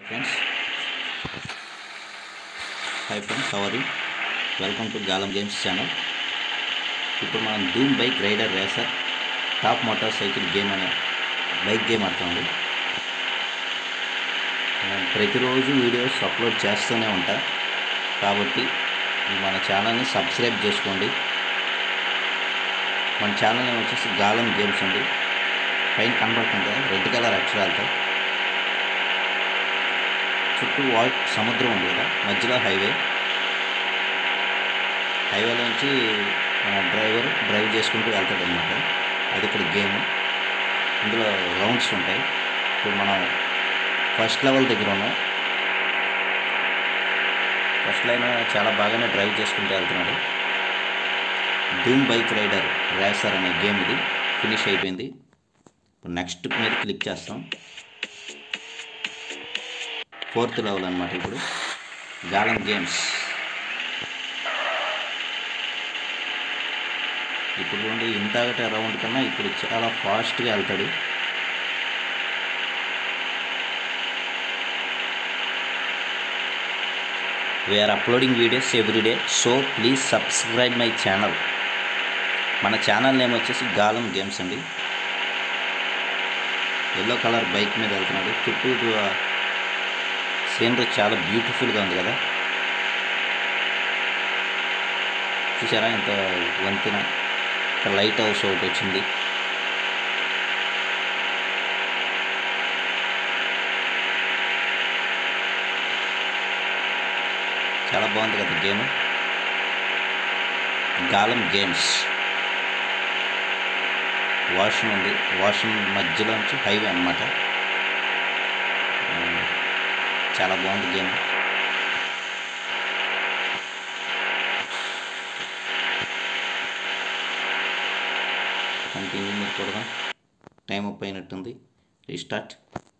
friends hi friends how are welcome to Galam games channel ఇప్పుడు మనం Dhoom bike rider racer top motorcycle game అనే bike game ఆడుతుంది నేను ప్రతిరోజు వీడియోస్ అప్లోడ్ చేస్తూనే ఉంటా కాబట్టి మన ఛానల్ని సబ్స్క్రైబ్ చేసుకోండి మన ఛానల్ నేమ్ వచ్చేసి గాలం గేమ్స్ ఉంది పైన కనబడుతుంది కదా రెడ్ కలర్ అక్షరాలతో చుట్టూ వా సముద్రం ఉంది కదా మధ్యలో హైవే హైవేలో నుంచి మన డ్రైవర్ డ్రైవ్ చేసుకుంటూ వెళ్తాడు అనమాట అది ఇక్కడ గేమ్ ఇందులో రౌండ్స్ ఉంటాయి ఇప్పుడు మనం ఫస్ట్ లెవెల్ దగ్గర ఉన్నాం ఫస్ట్ లైన్ చాలా బాగానే డ్రైవ్ చేసుకుంటూ వెళ్తున్నాడు ధూమ్ బైక్ రైడర్ రేసర్ అనే గేమ్ ఇది ఫినిష్ అయిపోయింది ఇప్పుడు నెక్స్ట్ మీద క్లిక్ చేస్తాం ఫోర్త్ లెవెల్ అనమాట ఇప్పుడు గాలం గేమ్స్ ఇప్పుడు నుండి ఇంతకటి రౌండ్ కన్నా ఇప్పుడు చాలా ఫాస్ట్గా వెళ్తాడు we're uploading videos every day so please subscribe my channel మన ఛానల్ నేమ్ వచ్చేసి గాలం గేమ్స్ అండి ఎల్లో కలర్ బైక్ మీద వెళ్తున్నాడు చుట్టూ సీనరీ చాలా బ్యూటిఫుల్గా ఉంది కదా చూసారా ఇంత వంతెన ఇక్కడ లైట్ హౌస్ ఒకటి వచ్చింది చాలా బాగుంది కదా గేమ్ గాలం గేమ్స్ వాషన్ ఉంది వాషన్ మధ్యలో నుంచి హైవే అనమాట చాలా బాగుంది గేమ్ కంటిన్యూ మీరు కొడదాం టైం అప్ అయినట్టుంది రీస్టార్ట్